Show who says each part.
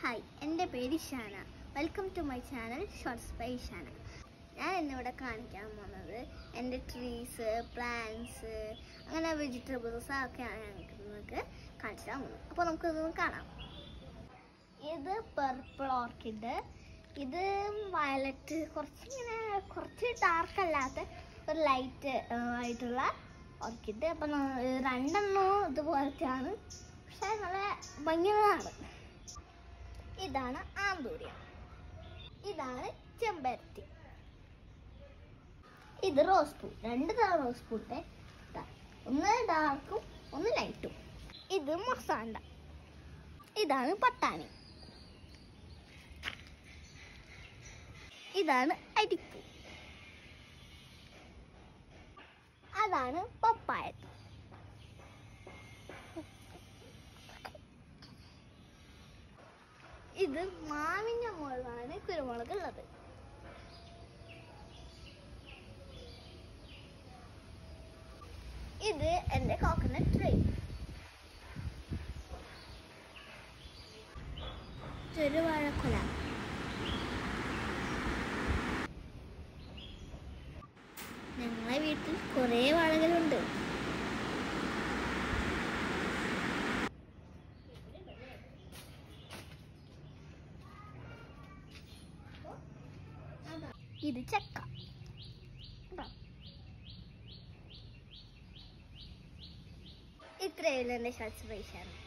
Speaker 1: Hi എൻ്റെ പേര് Shana welcome to my channel shorts by Shana ഞാൻ ഇന്നിവിടെ കാണിക്കാൻ പോകുന്നത് എൻ്റെ ട്രീസ് പ്ലാന്റ്സ് അങ്ങനെ വെജിറ്റബിൾസ് ഒക്കെയാണ് ഞങ്ങൾക്ക് നിങ്ങൾക്ക് കാണിച്ചു തരാൻ പോകുന്നത് അപ്പോൾ നമുക്കിതൊന്ന് കാണാം ഇത് പർപ്പിൾ ഓർക്കിഡ് ഇത് വയലറ്റ് കുറച്ചിങ്ങനെ കുറച്ച് ഡാർക്ക് അല്ലാത്ത ഒരു ലൈറ്റ് ആയിട്ടുള്ള ഓർക്കിഡ് അപ്പം രണ്ടെണ്ണവും ഇതുപോലത്തെയാണ് പക്ഷെ നല്ല ഭംഗിയുള്ളതാണ് ഇതാണ് ആന്തൂര്യം ഇതാണ് ചെമ്പരത്തി ഇത് റോസ് പൂ രണ്ട് തരം റോസ് പൂട്ടെ ഒന്ന് ഡാർക്കും ഒന്ന് ലൈറ്റും ഇത് മൊസാണ്ട ഇതാണ് പട്ടാണി ഇതാണ് അരിപ്പൂ അതാണ് പപ്പായ ഇത് മാവിന്റെ മുകളിലാണ് കുരുമുളക് ഉള്ളത് ഇത് എൻ്റെ കോക്കനട്ട് ട്രീ ചെറുവാഴക്കുല ഞങ്ങളെ വീട്ടിൽ കുറേ വാഴകളുണ്ട് ഇത് ചക്ക കണ്ടോ? ഇത്രയുള്ള എൻ്റെ ഷോർട്സ് പൈസയാണ്